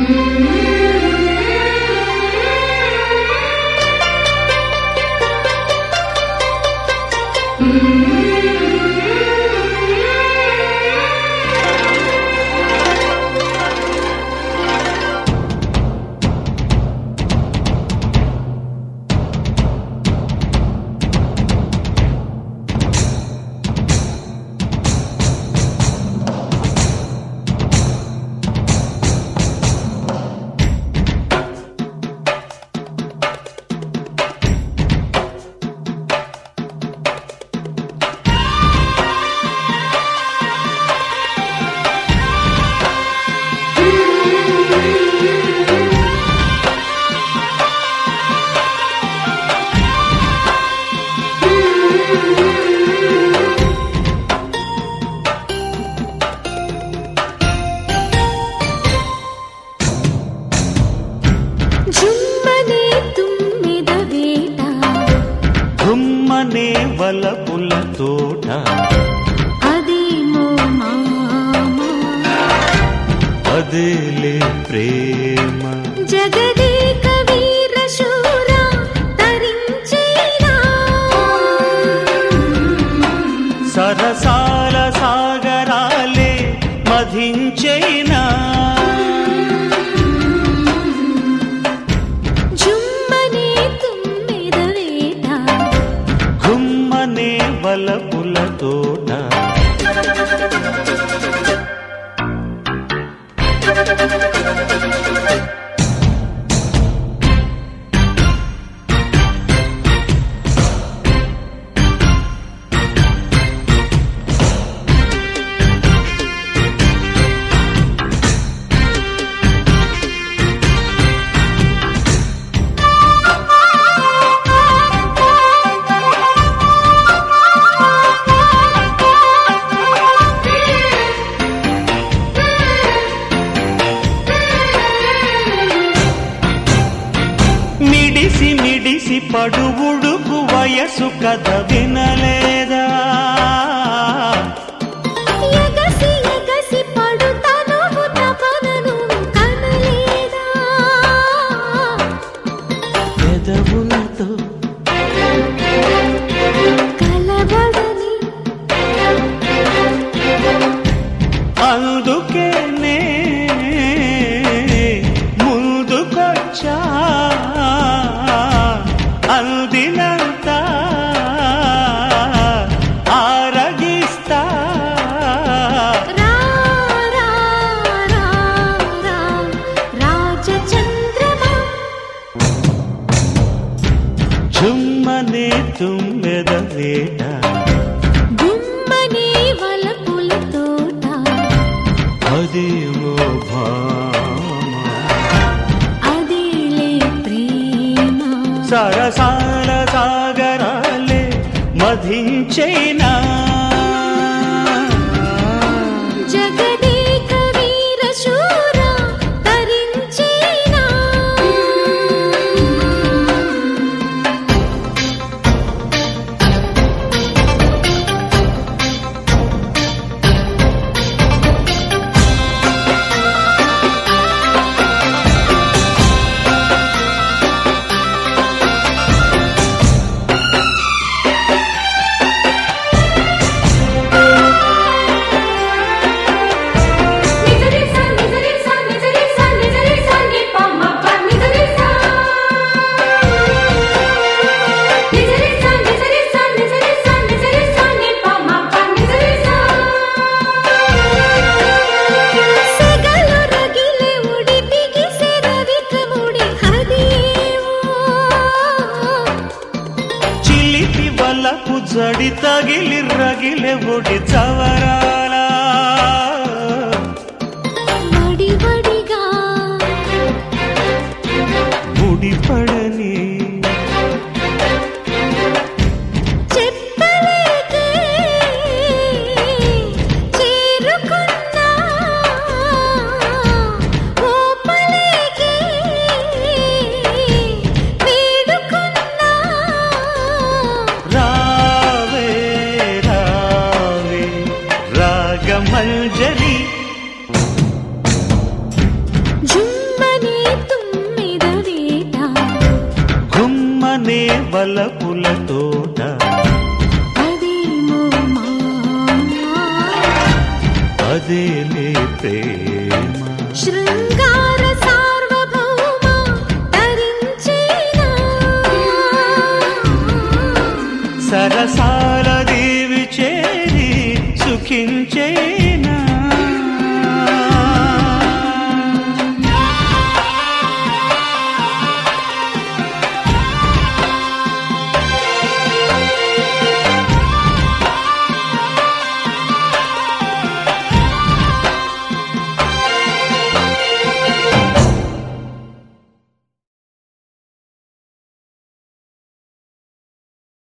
జుమ్మనే తుమ్మిద వేట గుమ్మనే వలపుల తోట అదేమో మామ అదేలే ప్రేమ జగదేక వీర శూర తరించేరా సరసాల సాగరాలే మధించైనా జుమ్మనే తుమ్మిద వేట గుమ్మనే వలపుల తోట మిడిసి మిడిసి పడువుడుకు వయసు కథ వినలేదా ఎగసి ఎగసి పడుతాను తపనను కనలేదా పెదవులతో కలబడని అందుకేనే ముందుకొచ్చా అందినంత ఆరగిస్తా రా రా రా రా రాజచంద్రమా చుమ్మనే తుమ్మెద వేట గుమ్మనే వలపుల తోట అదేమో భామ అదేలే ప్రేమ సరసాల సాగరాలే మధించైనా జగదేక వీర శూర తరించేనా నిజరిసా నిజరిసా నిజరిసా నిజరిసా నిపమప నిజరిసా నిజరిసా నిజరిసా నిజరిసా నిజరిసా నిపమప నిజరిసా సెగలు రగిలే ఉడిపిగి సెరవికముడి హదేవో చిలిపి వలపు జడి తగిలి రగిలె ఒడి చవరాల వడివడిగా ముడిపడని చెప్పలేకే చేరుకున్నా ఓపలేకే వేడుకున్నా రావే రావే రా వలపుల తోట అదేమో మాయా అదేలే ప్రేమ శృంగార సార్వభౌమ తరించేనా సరసాల దేవి చేరి సుఖించే